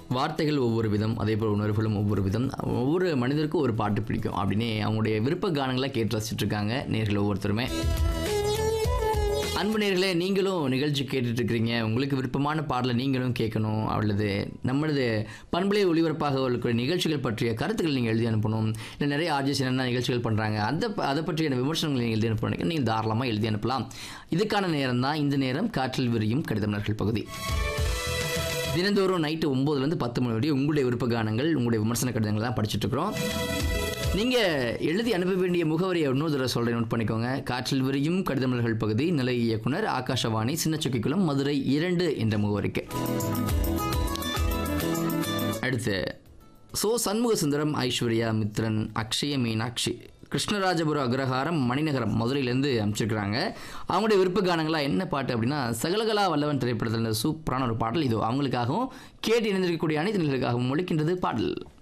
வார்த்தைகள் ஒவ்வொரு விதம் அதே போல் உணர்வுகளும் ஒவ்வொரு விதம் ஒவ்வொரு மனிதருக்கும் ஒரு பாட்டு பிடிக்கும் அப்படின்னு அவங்களுடைய விருப்ப கானங்களை கேட்டு ரசிச்சுட்டு இருக்காங்க நேர்கள் ஒவ்வொருத்தருமே அன்பு நேர்களே நீங்களும் நிகழ்ச்சி கேட்டுட்டு இருக்கிறீங்க உங்களுக்கு விருப்பமான பாடலை நீங்களும் கேட்கணும் அல்லது நம்மளது பண்பலை ஒளிபரப்பாக இருக்கிற நிகழ்ச்சிகள் பற்றிய கருத்துக்கள் நீங்கள் எழுதி அனுப்பணும் இல்லை நிறைய ஆர்ஜிஎஸ் என்னென்ன நிகழ்ச்சிகள் பண்ணுறாங்க அந்த அதை பற்றிய விமர்சனங்களை நீங்கள் எழுதி அனுப்பணும் நீங்கள் தாராளமாக எழுதி அனுப்பலாம் இதுக்கான நேரம் தான் இந்த நேரம் காற்றில் விரியும் கடிதமலர்கள் பகுதி தினந்தோறும் நைட்டு ஒம்போதுலேருந்து பத்து மணி வரை உங்களுடைய விருப்ப கானங்கள் உங்களுடைய விமர்சன கடிதங்கள் தான் படிச்சுட்டு இருக்கிறோம் நீங்கள் எழுதி அனுப்ப வேண்டிய முகவரியை இன்னொரு தடவை சொல்கிறேன் நோட் பண்ணிக்கோங்க காற்றில் விரியும் கடிதமலர்கள் பகுதி நிலை இயக்குனர் ஆகாஷவாணி சின்னச்சுக்கிக்குளம் மதுரை இரண்டு என்ற முகவரிக்கு அடுத்து சோ சண்முக சுந்தரம் ஐஸ்வர்யா மித்ரன் அக்ஷய மீனாட்சி கிருஷ்ணராஜபுரம் அக்ரஹாரம் மணிநகரம் மதுரையிலேருந்து அமைச்சிருக்கிறாங்க அவங்களுடைய விருப்ப கானங்களாக என்ன பாட்டு அப்படின்னா சகலகலா வல்லவன் திரைப்படத்தில் இருந்த சூப்பரான ஒரு பாடல் இது அவங்களுக்காகவும் கேட்டு இணைந்திருக்கக்கூடிய அனைத்து நிலைகளுக்காகவும் ஒழிக்கின்றது பாடல்